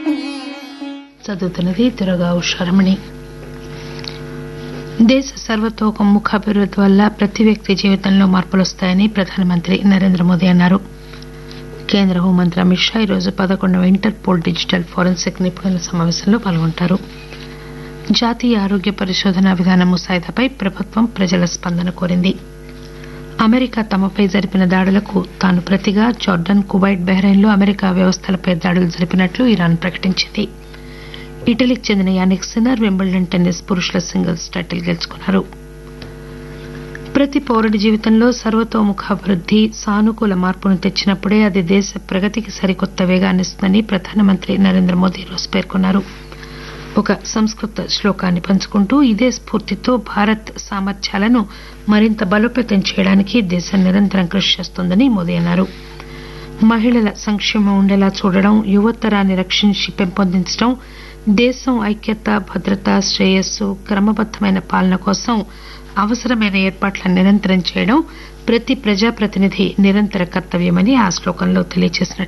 చదువుతున్నది దురగా ఉషారమణి దేశ సర్వతోముఖాభివృద్ది వల్ల ప్రతి వ్యక్తి జీవితంలో మార్పులు వస్తాయని ప్రధానమంత్రి నరేంద్ర మోదీ అన్నారు కేంద్ర హోంమంత్రి అమిత్ షా ఈరోజు పదకొండవ ఇంటర్ పోల్ డిజిటల్ ఫోరెన్సిక్ నిపుణుల సమావేశంలో పాల్గొంటారు జాతీయ ఆరోగ్య పరిశోధన విధాన ముసాయిదాపై ప్రభుత్వం ప్రజల స్పందన కోరింది అమెరికా తమపై జరిపిన దాడులకు తాను ప్రతిగా జార్డన్ కువైట్ బహ్రెయిన్లో అమెరికా వ్యవస్థలపై దాడులు జరిపినట్లు ఇరాన్ ప్రకటించింది ఇటలీకి చెందిన యానిక్ సిన్నర్ వింబుల్డన్ టెన్నిస్ పురుషుల సింగిల్స్ టైటిల్ గెలుచుకున్నారు ప్రతి పౌరుడి జీవితంలో సర్వతోముఖాభివృద్ది సానుకూల మార్పును తెచ్చినప్పుడే అది దేశ ప్రగతికి సరికొత్త వేగాన్నిస్తుందని ప్రధానమంత్రి నరేంద్ర మోదీ ఈరోజు పేర్కొన్నారు ఒక సంస్కృత శ్లోకాన్ని పంచుకుంటూ ఇదే స్ఫూర్తితో భారత్ సామర్థ్యాలను మరింత బలోపేతం చేయడానికి దేశం నిరంతరం కృషి చేస్తోందని మోదీ అన్నారు మహిళల సంక్షేమం ఉండేలా చూడడం యువతరాన్ని రక్షించి పెంపొందించడం దేశం ఐక్యత భద్రత శ్రేయస్సు క్రమబద్దమైన పాలన కోసం అవసరమైన ఏర్పాట్లను నిరంతరం చేయడం ప్రతి ప్రజాప్రతినిధి నిరంతర కర్తవ్యమని ఆ శ్లోకంలో తెలియజేసినట్లు